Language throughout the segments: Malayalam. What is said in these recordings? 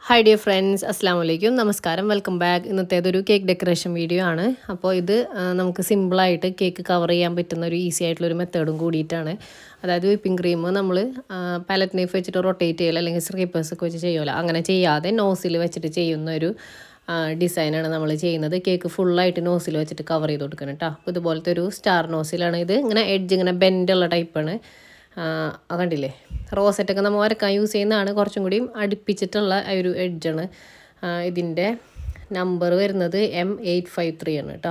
ഹായ് ഡിയർ ഫ്രണ്ട്സ് അസ്സാം വലൈക്കും നമസ്കാരം വെൽക്കം ബാക്ക് ഇന്നത്തേതൊരു കേക്ക് ഡെക്കറേഷൻ വീഡിയോ ആണ് അപ്പോൾ ഇത് ആ, നമുക്ക് സിമ്പിളായിട്ട് കേക്ക് കവർ ചെയ്യാൻ പറ്റുന്ന ഒരു ഈസി ആയിട്ടുള്ളൊരു മെത്തേഡും കൂടിയിട്ടാണ് അതായത് വിപ്പിംഗ് ക്രീം നമ്മൾ പാലറ്റ് നൈഫ് വെച്ചിട്ട് റൊട്ടേറ്റ് ചെയ്യല അല്ലെങ്കിൽ സ്ക്രീപ്പേഴ്സ് ഒക്കെ വെച്ച് ചെയ്യുമല്ലോ അങ്ങനെ ചെയ്യാതെ നോസിൽ വെച്ചിട്ട് ചെയ്യുന്ന ഒരു ഡിസൈനാണ് നമ്മൾ ചെയ്യുന്നത് കേക്ക് ഫുള്ളായിട്ട് നോസിൽ വെച്ചിട്ട് കവർ ചെയ്ത് കൊടുക്കണം കേട്ടോ അപ്പോൾ ഇതുപോലത്തെ ഒരു സ്റ്റാർ നോസിലാണ് ഇത് ഇങ്ങനെ എഡ്ജ് ഇങ്ങനെ ബെൻഡുള്ള ടൈപ്പാണ് ആ കണ്ടില്ലേ റോസറ്റൊക്കെ നമ്മൾ വരക്കാൻ യൂസ് ചെയ്യുന്നതാണ് കുറച്ചും കൂടി അടുപ്പിച്ചിട്ടുള്ള ആ ഒരു എഡ്ജാണ് ഇതിൻ്റെ നമ്പർ വരുന്നത് എം എയ്റ്റ് ഫൈവ് ത്രീ ആണ് കേട്ടോ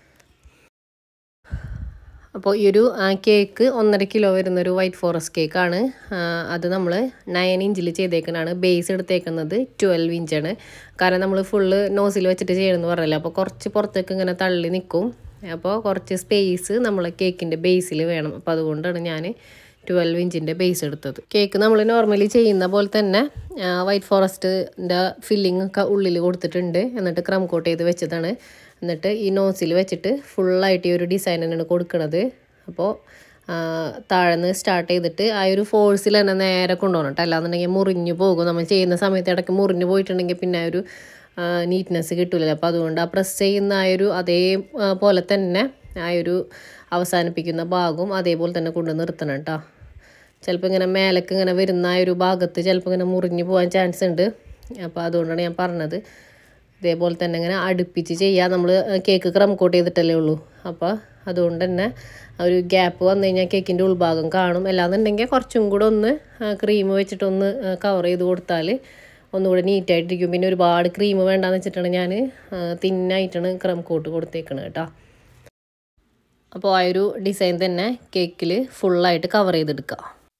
അപ്പോൾ ഈ ഒരു കേക്ക് ഒന്നര കിലോ വരുന്നൊരു വൈറ്റ് ഫോറസ്റ്റ് കേക്കാണ് അത് നമ്മൾ നയൻ ഇഞ്ചിൽ ചെയ്തേക്കുന്നതാണ് ബേസ് എടുത്തേക്കുന്നത് ട്വൽവ് ഇഞ്ചാണ് കാരണം നമ്മൾ ഫുള്ള് നോസിൽ വെച്ചിട്ട് ചെയ്യണമെന്ന് പറഞ്ഞല്ലോ അപ്പോൾ കുറച്ച് പുറത്തേക്ക് ഇങ്ങനെ തള്ളി നിൽക്കും അപ്പോൾ കുറച്ച് സ്പേസ് നമ്മളെ കേക്കിൻ്റെ ബേസിൽ വേണം അപ്പോൾ അതുകൊണ്ടാണ് ഞാൻ ട്വൽവ് ഇഞ്ചിൻ്റെ ബേസ് എടുത്തത് കേക്ക് നമ്മൾ നോർമലി ചെയ്യുന്ന പോലെ തന്നെ വൈറ്റ് ഫോറസ്റ്റിൻ്റെ ഫില്ലിംഗ് ഒക്കെ ഉള്ളിൽ കൊടുത്തിട്ടുണ്ട് എന്നിട്ട് ക്രം കോട്ട് ചെയ്ത് വെച്ചതാണ് എന്നിട്ട് ഈ നോസിൽ വെച്ചിട്ട് ഫുള്ളായിട്ട് ഈ ഒരു ഡിസൈൻ തന്നെയാണ് കൊടുക്കുന്നത് അപ്പോൾ താഴെന്ന് സ്റ്റാർട്ട് ചെയ്തിട്ട് ആ ഒരു ഫോഴ്സിൽ തന്നെ നേരെ കൊണ്ടുപോകണം കേട്ടോ അല്ലാന്നുണ്ടെങ്കിൽ മുറിഞ്ഞു പോകും നമ്മൾ ചെയ്യുന്ന സമയത്ത് ഇടയ്ക്ക് മുറിഞ്ഞു പോയിട്ടുണ്ടെങ്കിൽ പിന്നെ ആ ഒരു നീറ്റ്നെസ് കിട്ടില്ല അപ്പോൾ അതുകൊണ്ട് ആ പ്രസ് ചെയ്യുന്ന ആ ഒരു അതേ പോലെ തന്നെ ആ ഒരു അവസാനിപ്പിക്കുന്ന ഭാഗവും അതേപോലെ തന്നെ കൊണ്ട് നിർത്തണം കേട്ടോ ചിലപ്പോൾ ഇങ്ങനെ മേലേക്ക് ഇങ്ങനെ വരുന്ന ആ ഒരു ഭാഗത്ത് ചിലപ്പോൾ ഇങ്ങനെ മുറിഞ്ഞു പോകാൻ ചാൻസ് ഉണ്ട് അപ്പോൾ അതുകൊണ്ടാണ് ഞാൻ പറഞ്ഞത് ഇതേപോലെ തന്നെ ഇങ്ങനെ അടുപ്പിച്ച് ചെയ്യുക നമ്മൾ കേക്ക് ക്രം കോട്ട് ചെയ്തിട്ടല്ലേ ഉള്ളൂ അപ്പോൾ അതുകൊണ്ട് തന്നെ ഒരു ഗ്യാപ്പ് വന്നു കഴിഞ്ഞാൽ കേക്കിൻ്റെ ഉൾഭാഗം കാണും അല്ലാന്നുണ്ടെങ്കിൽ കുറച്ചും കൂടെ ഒന്ന് ക്രീം വെച്ചിട്ടൊന്ന് കവർ ചെയ്ത് കൊടുത്താൽ ഒന്നുകൂടെ നീറ്റായിട്ടിരിക്കും പിന്നെ ഒരുപാട് ക്രീം വേണ്ടാന്ന് വെച്ചിട്ടാണ് ഞാൻ തിന്നായിട്ടാണ് ക്രം കോട്ട് കൊടുത്തേക്കണത് കേട്ടോ അപ്പോൾ ആ ഒരു ഡിസൈൻ തന്നെ കേക്കിൽ ഫുള്ളായിട്ട് കവർ ചെയ്തെടുക്കുക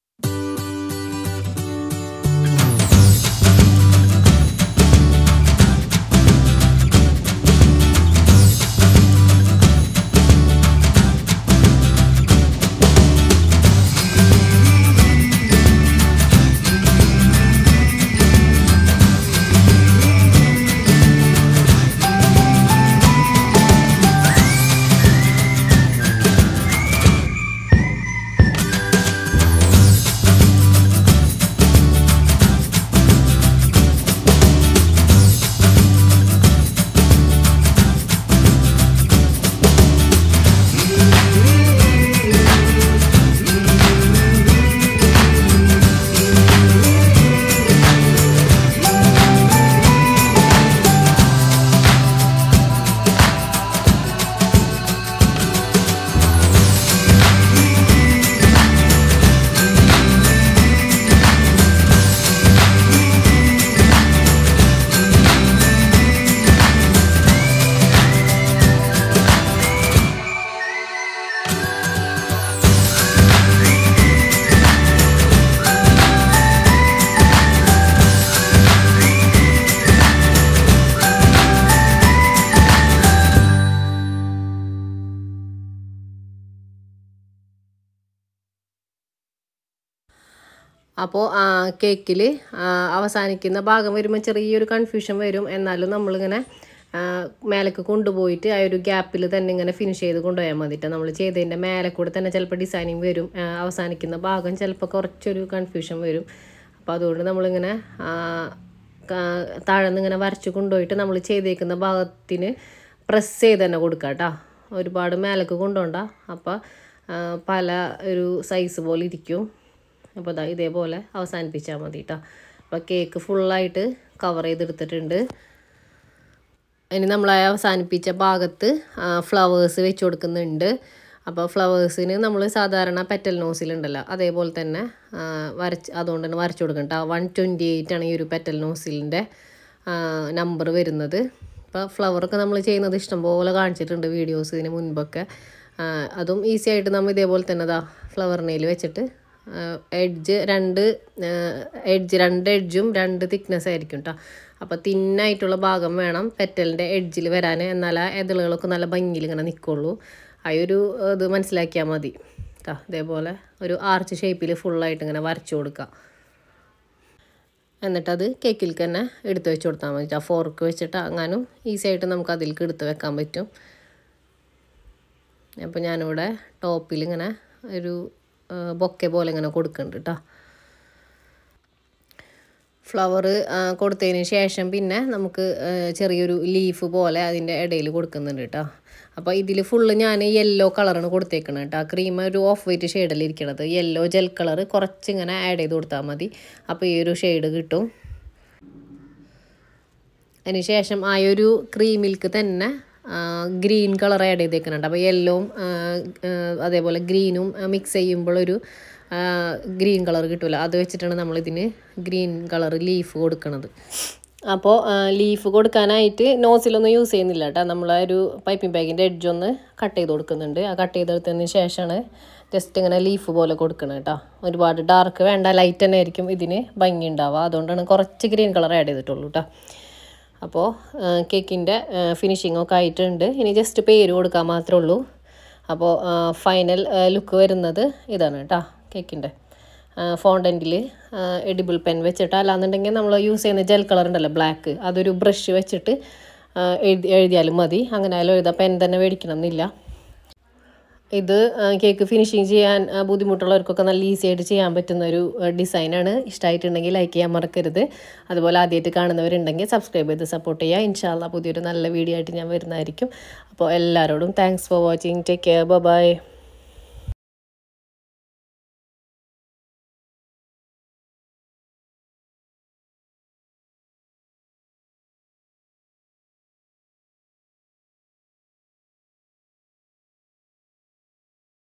അപ്പോൾ കേക്കിൽ അവസാനിക്കുന്ന ഭാഗം വരുമ്പോൾ ചെറിയൊരു കൺഫ്യൂഷൻ വരും എന്നാലും നമ്മളിങ്ങനെ മേലേക്ക് കൊണ്ടുപോയിട്ട് ആ ഒരു ഗ്യാപ്പിൽ തന്നെ ഇങ്ങനെ ഫിനിഷ് ചെയ്ത് കൊണ്ടുപോയാൽ മതിട്ടോ നമ്മൾ ചെയ്തതിൻ്റെ മേലെ കൂടെ തന്നെ ചിലപ്പോൾ ഡിസൈനിങ് വരും അവസാനിക്കുന്ന ഭാഗം ചിലപ്പോൾ കുറച്ചൊരു കൺഫ്യൂഷൻ വരും അപ്പോൾ അതുകൊണ്ട് നമ്മളിങ്ങനെ താഴെ നിന്ന് ഇങ്ങനെ വരച്ച് കൊണ്ടുപോയിട്ട് നമ്മൾ ചെയ്തേക്കുന്ന ഭാഗത്തിന് പ്രസ് ചെയ്ത് തന്നെ കൊടുക്കുക കേട്ടോ ഒരുപാട് മേലേക്ക് കൊണ്ടുപോണ്ട അപ്പോൾ പല ഒരു സൈസ് പോലെ ഇരിക്കും അപ്പോൾ ഇതാ ഇതേപോലെ അവസാനിപ്പിച്ചാൽ മതി കേട്ടോ അപ്പോൾ കേക്ക് ഫുള്ളായിട്ട് കവർ ചെയ്തെടുത്തിട്ടുണ്ട് ഇനി നമ്മൾ അവസാനിപ്പിച്ച ഭാഗത്ത് ഫ്ലവേഴ്സ് വെച്ച് കൊടുക്കുന്നുണ്ട് അപ്പോൾ ഫ്ലവേഴ്സിന് നമ്മൾ സാധാരണ പെറ്റൽ നോസിലുണ്ടല്ലോ അതേപോലെ തന്നെ വരച്ച് അതുകൊണ്ട് തന്നെ വരച്ച് കൊടുക്കണം കേട്ടോ വൺ ട്വൻറ്റി എയ്റ്റ് ആണ് ഈ ഒരു പെറ്റൽ നോസിലിൻ്റെ നമ്പർ വരുന്നത് അപ്പോൾ ഫ്ലവറൊക്കെ നമ്മൾ ചെയ്യുന്നത് ഇഷ്ടംപോലെ കാണിച്ചിട്ടുണ്ട് വീഡിയോസ് ഇതിന് മുൻപൊക്കെ അതും ഈസി ആയിട്ട് നമ്മൾ ഇതേപോലെ തന്നെ ഇതാ ഫ്ലവർ നെയിൽ വെച്ചിട്ട് എഡ്ജ് രണ്ട് എഡ്ജ് രണ്ട് എഡ്ജും രണ്ട് തിക്നെസ് ആയിരിക്കും കേട്ടോ അപ്പോൾ തിന്നായിട്ടുള്ള ഭാഗം വേണം പെറ്റലിൻ്റെ എഡ്ജിൽ വരാൻ എന്നാൽ ആ എതിളുകളൊക്കെ നല്ല ഭംഗിയിൽ ഇങ്ങനെ നിൽക്കുള്ളൂ ആ ഒരു ഇത് മനസ്സിലാക്കിയാൽ മതി കേട്ടോ ഇതേപോലെ ഒരു ആർച്ച് ഷേപ്പിൽ ഫുള്ളായിട്ട് ഇങ്ങനെ വരച്ചു കൊടുക്കുക എന്നിട്ടത് കേക്കിൽ തന്നെ എടുത്ത് വെച്ച് കൊടുത്താൽ മതി ആ ഫോർക്ക് വെച്ചിട്ട് അങ്ങാനും ഈസി ആയിട്ട് നമുക്ക് അതിലേക്ക് എടുത്ത് വെക്കാൻ പറ്റും അപ്പോൾ ഞാനിവിടെ ടോപ്പിൽ ഇങ്ങനെ ഒരു ബൊക്കെ പോലെ ഇങ്ങനെ കൊടുക്കുന്നുണ്ട് കേട്ടോ ഫ്ലവർ കൊടുത്തതിന് ശേഷം പിന്നെ നമുക്ക് ആ, ചെറിയൊരു ലീഫ് പോലെ അതിൻ്റെ ഇടയിൽ കൊടുക്കുന്നുണ്ട് കേട്ടോ അപ്പോൾ ഇതിൽ ഫുള്ള് ഞാൻ യെല്ലോ കളറാണ് കൊടുത്തേക്കുന്നത് കേട്ടോ ആ ക്രീം ഒരു ഓഫ് വൈറ്റ് ഷെയ്ഡിൽ ഇരിക്കണത് യെല്ലോ ജെൽ കളർ കുറച്ച് ഇങ്ങനെ ആഡ് ചെയ്ത് കൊടുത്താൽ മതി അപ്പോൾ ഈ ഒരു ഷെയ്ഡ് കിട്ടും അതിന് ശേഷം ആ ഒരു ക്രീമിൽക്ക് തന്നെ ഗ്രീൻ കളർ ആഡ് ചെയ്തേക്കുന്നുണ്ട് അപ്പോൾ യെല്ലോവും അതേപോലെ ഗ്രീനും മിക്സ് ചെയ്യുമ്പോഴൊരു ഗ്രീൻ കളർ കിട്ടില്ല അത് വെച്ചിട്ടാണ് നമ്മളിതിന് ഗ്രീൻ കളർ ലീഫ് കൊടുക്കുന്നത് അപ്പോൾ ലീഫ് കൊടുക്കാനായിട്ട് നോസിലൊന്നും യൂസ് ചെയ്യുന്നില്ല കേട്ടോ നമ്മൾ ആ ഒരു പൈപ്പിംഗ് ബാഗിൻ്റെ എഡ്ജ് ഒന്ന് കട്ട് ചെയ്ത് കൊടുക്കുന്നുണ്ട് ആ കട്ട് ചെയ്തെടുത്തതിന് ശേഷമാണ് ജസ്റ്റ് ഇങ്ങനെ ലീഫ് പോലെ കൊടുക്കണം കേട്ടോ ഒരുപാട് ഡാർക്ക് വേണ്ട ലൈറ്റ് തന്നെ ആയിരിക്കും ഇതിന് ഭംഗി ഉണ്ടാവുക അതുകൊണ്ടാണ് കുറച്ച് ഗ്രീൻ കളർ ആഡ് ചെയ്തിട്ടുള്ളൂ കേട്ടോ അപ്പോൾ കേക്കിൻ്റെ ഫിനിഷിംഗ് ഒക്കെ ആയിട്ടുണ്ട് ഇനി ജസ്റ്റ് പേര് കൊടുക്കാൻ മാത്രമേ ഉള്ളൂ അപ്പോൾ ഫൈനൽ ലുക്ക് വരുന്നത് ഇതാണ് കേട്ടോ കേക്കിൻ്റെ ഫോണ്ടൻറ്റിൽ എഡിബിൾ പെൻ വെച്ചിട്ട് അല്ലാന്നുണ്ടെങ്കിൽ നമ്മൾ യൂസ് ചെയ്യുന്ന ജെൽ കളർ ഉണ്ടല്ലോ ബ്ലാക്ക് അതൊരു ബ്രഷ് വെച്ചിട്ട് ആ, എഴുതി എഴുതിയാലും മതി അങ്ങനെ ആയാലും എഴുതാം പെൻ തന്നെ മേടിക്കണം എന്നില്ല ഇത് ആ, കേക്ക് ഫിനിഷിങ് ചെയ്യാൻ ആ, ബുദ്ധിമുട്ടുള്ളവർക്കൊക്കെ നല്ല ഈസി ആയിട്ട് ചെയ്യാൻ പറ്റുന്ന ഒരു ആ, ഡിസൈനാണ് ഇഷ്ടമായിട്ടുണ്ടെങ്കിൽ ലൈക്ക് ചെയ്യാൻ മറക്കരുത് അതുപോലെ ആദ്യമായിട്ട് കാണുന്നവരുണ്ടെങ്കിൽ സബ്സ്ക്രൈബ് ചെയ്ത് സപ്പോർട്ട് ചെയ്യുക ഇൻഷാല്ല പുതിയൊരു നല്ല വീഡിയോ ആയിട്ട് ഞാൻ വരുന്നതായിരിക്കും അപ്പോൾ എല്ലാവരോടും thanks for watching take care by